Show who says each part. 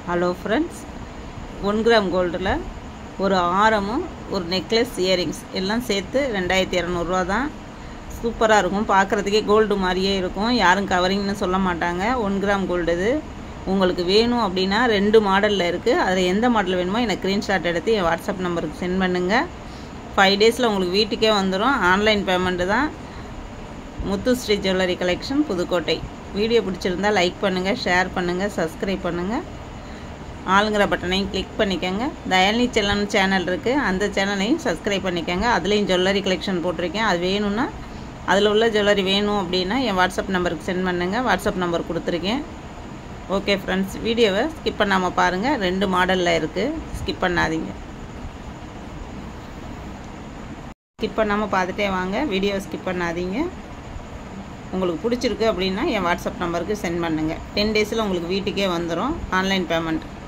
Speaker 1: hello friends one gram கோல்டில் ஒரு ஆரமும் ஒரு நெக்லஸ் இயரிங்ஸ் எல்லாம் சேர்த்து ரெண்டாயிரத்தி இரநூறுவா தான் சூப்பராக இருக்கும் பார்க்குறதுக்கே கோல்டு மாதிரியே இருக்கும் யாரும் கவரிங்னு சொல்ல மாட்டாங்க ஒன் கிராம் கோல்டு இது உங்களுக்கு வேணும் அப்படின்னா ரெண்டு மாடலில் இருக்குது அதில் எந்த மாடல் வேணுமோ எனக்கு ஸ்க்ரீன்ஷாட் எடுத்து என் வாட்ஸ்அப் நம்பருக்கு சென்ட் பண்ணுங்கள் ஃபைவ் டேஸில் உங்களுக்கு வீட்டுக்கே வந்துடும் ஆன்லைன் பேமெண்ட்டு தான் Muthu Sri jewellery collection Pudukkottai video பிடிச்சிருந்தா லைக் பண்ணுங்கள் ஷேர் பண்ணுங்கள் சப்ஸ்கிரைப் பண்ணுங்கள் ஆளுங்கிற பட்டனையும் கிளிக் பண்ணிக்கோங்க தயாலினி செல்லம் சேனல் இருக்குது அந்த சேனலையும் சப்ஸ்கிரைப் பண்ணிக்கோங்க அதுலேயும் ஜுவல்லரி கலெக்ஷன் போட்டிருக்கேன் அது வேணும்னா அதில் உள்ள ஜுவல்லரி வேணும் அப்படின்னா என் வாட்ஸ்அப் நம்பருக்கு சென்ட் பண்ணுங்கள் வாட்ஸ்அப் நம்பர் கொடுத்துருக்கேன் ஓகே ஃப்ரெண்ட்ஸ் வீடியோவை ஸ்கிப் பண்ணாமல் பாருங்கள் ரெண்டு மாடலில் இருக்குது ஸ்கிப் பண்ணாதீங்க ஸ்கிப் பண்ணாமல் பார்த்துட்டே வாங்க வீடியோவை ஸ்கிப் பண்ணாதீங்க உங்களுக்கு பிடிச்சிருக்கு அப்படின்னா என் வாட்ஸ்அப் நம்பருக்கு சென்ட் பண்ணுங்கள் டென் டேஸில் உங்களுக்கு வீட்டுக்கே வந்துடும் ஆன்லைன் பேமெண்ட்